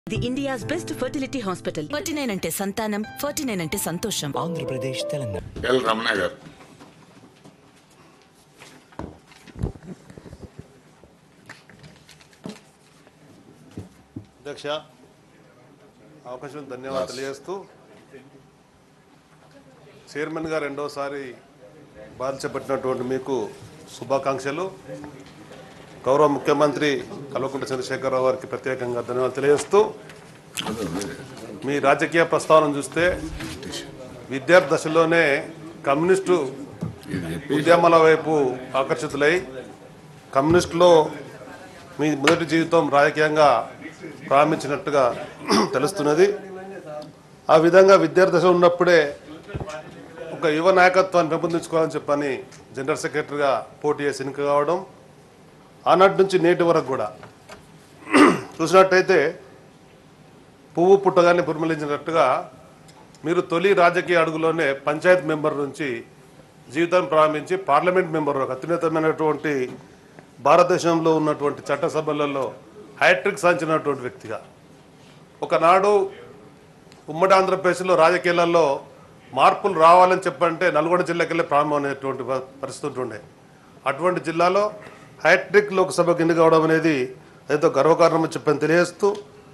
the India's best fertility hospital forty nine అంటే సంతానం forty nine అంటే సంతోషం ఆంధ్రప్రదేశ్ తెలంగాణ ఎల్ రమణ గారు అధ్యక్ష అవకాశం ధన్యవాదాలు తెలియజేస్తూ చైర్మన్ గారు రెండోసారి బాధ్యత చేపట్టినటువంటి మీకు శుభాకాంక్షలు గౌరవ ముఖ్యమంత్రి కల్వకుంట్ల చంద్రశేఖరరావు గారికి ప్రత్యేకంగా ధన్యవాదాలు తెలియజేస్తూ మీ రాజకీయ ప్రస్తావన చూస్తే విద్యార్థి దశలోనే కమ్యూనిస్టు ఉద్యమాల వైపు ఆకర్షితులై కమ్యూనిస్టులో మీ మొదటి జీవితం రాజకీయంగా ప్రారంభించినట్టుగా తెలుస్తున్నది ఆ విధంగా విద్యార్థి దశ ఉన్నప్పుడే ఒక యువ నాయకత్వాన్ని పెంపొందించుకోవాలని చెప్పని జనరల్ సెక్రటరీగా పోటీ చేసి ఎన్నిక కావడం ఆనాటి నుంచి నేటి వరకు కూడా చూసినట్టయితే పువ్వు పుట్టగానే పురుమలించినట్టుగా మీరు తొలి రాజకీయ అడుగులోనే పంచాయత్ మెంబర్ నుంచి జీవితం ప్రారంభించి పార్లమెంట్ మెంబర్ వరకు అత్యున్నతమైనటువంటి భారతదేశంలో ఉన్నటువంటి చట్టసభలలో హ్యాట్రిక్ సాధించినటువంటి వ్యక్తిగా ఒకనాడు ఉమ్మడి ఆంధ్రప్రదేశ్లో రాజకీయాలలో మార్పులు రావాలని చెప్పంటే నల్గొండ జిల్లాకెళ్ళి ప్రారంభమైనటువంటి ప- పరిస్థితి ఉండే అటువంటి జిల్లాలో హ్యాట్రిక్ లోక్సభకు ఎన్నిక కావడం అనేది ఏదో గర్వకారణమని చెప్పని తెలియజేస్తూ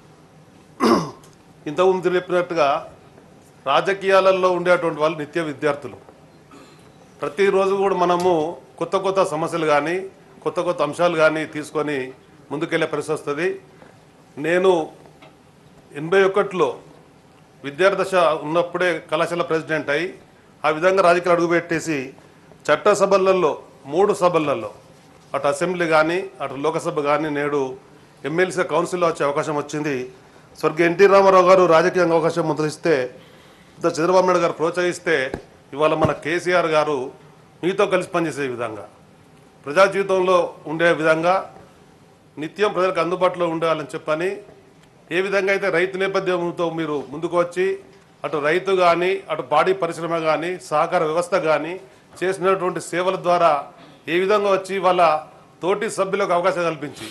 ఇంతకుముందు చెప్పినట్టుగా రాజకీయాలలో ఉండేటువంటి వాళ్ళు నిత్య విద్యార్థులు ప్రతిరోజు కూడా మనము కొత్త కొత్త సమస్యలు కానీ కొత్త కొత్త అంశాలు కానీ తీసుకొని ముందుకెళ్ళే పరిస్థితి వస్తుంది నేను ఎనభై ఒకటిలో విద్యార్థి దశ ఉన్నప్పుడే కళాశాల ప్రెసిడెంట్ అయి ఆ విధంగా రాజకీయాలు అడుగుపెట్టేసి చట్టసభలలో మూడు సభలలో అటు అసెంబ్లీ కానీ అటు లోకసభ కానీ నేడు ఎమ్మెల్సీ కౌన్సిల్లో వచ్చే అవకాశం వచ్చింది స్వర్గీయ ఎన్టీ రామారావు గారు రాజకీయంగా అవకాశం ముద్రిస్తే ఇంత చంద్రబాబు నాయుడు గారు ప్రోత్సహిస్తే ఇవాళ మన కేసీఆర్ గారు మీతో కలిసి పనిచేసే విధంగా ప్రజా జీవితంలో ఉండే విధంగా నిత్యం ప్రజలకు అందుబాటులో ఉండాలని చెప్పని ఏ విధంగా అయితే రైతు నేపథ్యంతో మీరు ముందుకు వచ్చి అటు రైతు కానీ అటు పాడి పరిశ్రమ కానీ సహకార వ్యవస్థ కానీ చేసినటువంటి సేవల ద్వారా ఏ విధంగా వచ్చి వాళ్ళ తోటి సభ్యులకు అవకాశం కల్పించి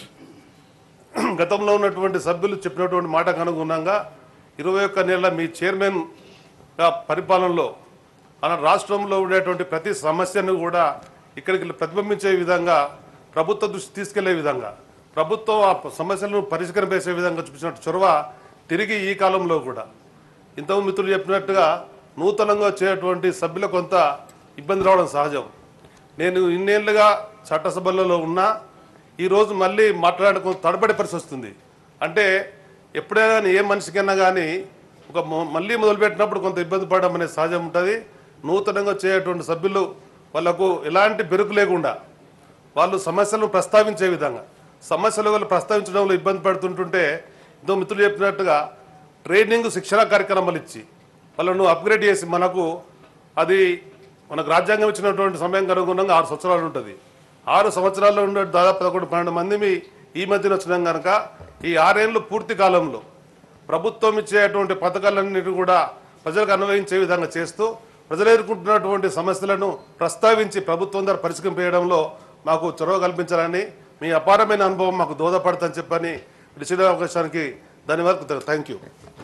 గతంలో ఉన్నటువంటి సభ్యులు చెప్పినటువంటి మాటకు అనుగుణంగా ఇరవై ఒక్క నెలల మీ చైర్మన్గా పరిపాలనలో మన రాష్ట్రంలో ఉండేటువంటి ప్రతి సమస్యను కూడా ఇక్కడికి ప్రతిబింబించే విధంగా ప్రభుత్వ దృష్టి తీసుకెళ్లే విధంగా ప్రభుత్వం ఆ సమస్యలను పరిష్కరింపేసే విధంగా చూపించిన చొరవ తిరిగి ఈ కాలంలో కూడా ఇంతకు మిత్రులు చెప్పినట్టుగా నూతనంగా వచ్చేటువంటి సభ్యులకు కొంత ఇబ్బంది రావడం సహజం నేను ఇన్నేళ్లుగా చట్టసభలలో ఉన్నా ఈరోజు మళ్ళీ మాట్లాడడం తడబడే పరిస్థితి వస్తుంది అంటే ఎప్పుడైనా కానీ ఏ మనిషికైనా కానీ ఒక మొ- మళ్ళీ మొదలుపెట్టినప్పుడు కొంత ఇబ్బంది పడడం అనేది సహజం ఉంటుంది నూతనంగా వచ్చేటువంటి సభ్యులు వాళ్ళకు ఎలాంటి బెరుకు లేకుండా వాళ్ళు సమస్యలను ప్రస్తావించే విధంగా సమస్యలు వాళ్ళు ప్రస్తావించడంలో ఇబ్బంది పడుతుంటుంటే ఇంతో మిత్రులు చెప్పినట్టుగా ట్రైనింగ్ శిక్షణ కార్యక్రమాలు ఇచ్చి వాళ్ళను అప్గ్రేడ్ చేసి మనకు అది మనకు రాజ్యాంగం ఇచ్చినటువంటి సమయం అనుగుణంగా ఆరు సంవత్సరాలు ఉంటుంది ఆరు సంవత్సరాల్లో ఉండే దాదాపు పదకొండు పన్నెండు మంది మీ ఈ మధ్యన వచ్చినాం కనుక ఈ ఆరేళ్ళు పూర్తి కాలంలో ప్రభుత్వం ఇచ్చేటువంటి పథకాలన్నిటి కూడా ప్రజలకు అన్వయించే విధంగా చేస్తూ ప్రజలు ఎదుర్కొంటున్నటువంటి సమస్యలను ప్రస్తావించి ప్రభుత్వం ద్వారా పరిష్కరింపేయడంలో మాకు చొరవ కల్పించాలని మీ అపారమైన అనుభవం మాకు దోహదపడతని చెప్పని ఇచ్చిన అవకాశానికి ధన్యవాదాలు థ్యాంక్ యూ